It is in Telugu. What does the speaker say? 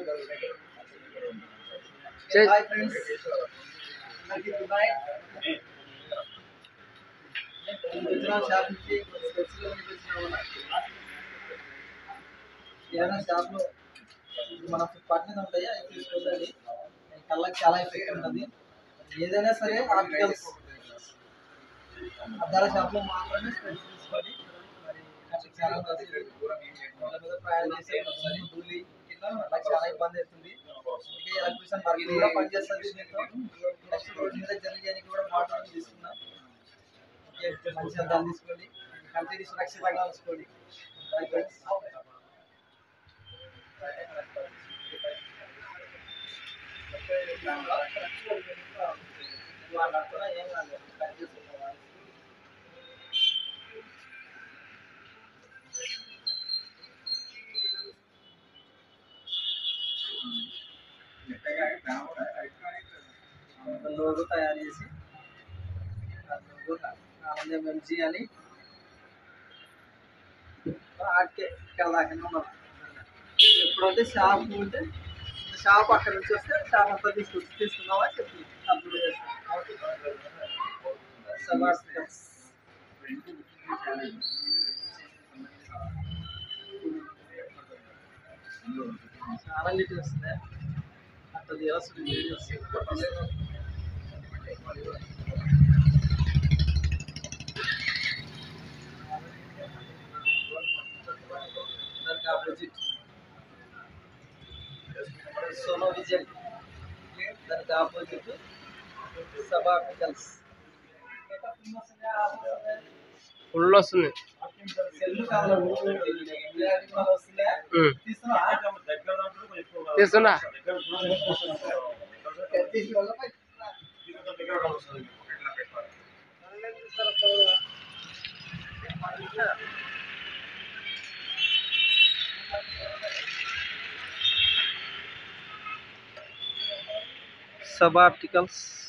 చే- హాయ్ ఫ్రెండ్స్ అందరికీ గుడ్ నైట్ వచ్చిన షాప్ నుంచి స్పెట్స్లో వచ్చిన ఏదైనా షాప్లో మన పట్టినది ఉంటాయి అవి తీసుకుందండి కళ్ళకి చాలా ఎఫెక్ట్ ఉంటుంది ఏదైనా సరే ఆర్టికల్స్ అద్దాల షాప్లో మాత్రమే స్పెట్స్ తీసుకోండి మరి నాకు చాలా మంది వాళ్ళ మీద ప్రయాణం చేసే ఒకసారి ధూళి ఇట్లా నాకు చాలా ఇబ్బంది అవుతుంది అందుకే ఎలక్ట్రిషియన్ వర్క్ కూడా పనిచేస్తుంది దీంతో నెక్స్ట్ రోడ్ మీద జరగడానికి కూడా వాటర్ తీసుకున్నాం ఓకే మంచి అద్దాలు తీసుకోండి కంటిన్యూ సురక్షితంగా ఉంచుకోండి Bye, friends. మాట్లాడుతున్నా ఏం కాదు కట్ చేసుకుంటాం లోగో తయారు చేసి ఆ లోగో ఆనందం ఎంజీ అని ఆడికే ఇక్కడ దాకానే ఉన్నాం ఎప్పుడంటే షాప్ ఉంటే షాప్ అక్కడ నుంచి వస్తే షాప్ అంతా తీసుకొచ్చి తీసుకున్నామా చెప్పి అప్పుడు సబాస్టికల్స్ చాలా నీట్గా వస్తుంది అట్లా తీయాల్సిన వీడియోస్ దానికి ఆపోజిట్ సోనో విజన్ దానికి ఆపోజిట్ సభా పికల్స్ ఫుల్ వస్తుంది సెల్ కావాలి వస్తుందా ఉమ్. తీస్తున్నా తీస్తున్నా తీసుకోవాలా సబ్ ఆర్టికల్స్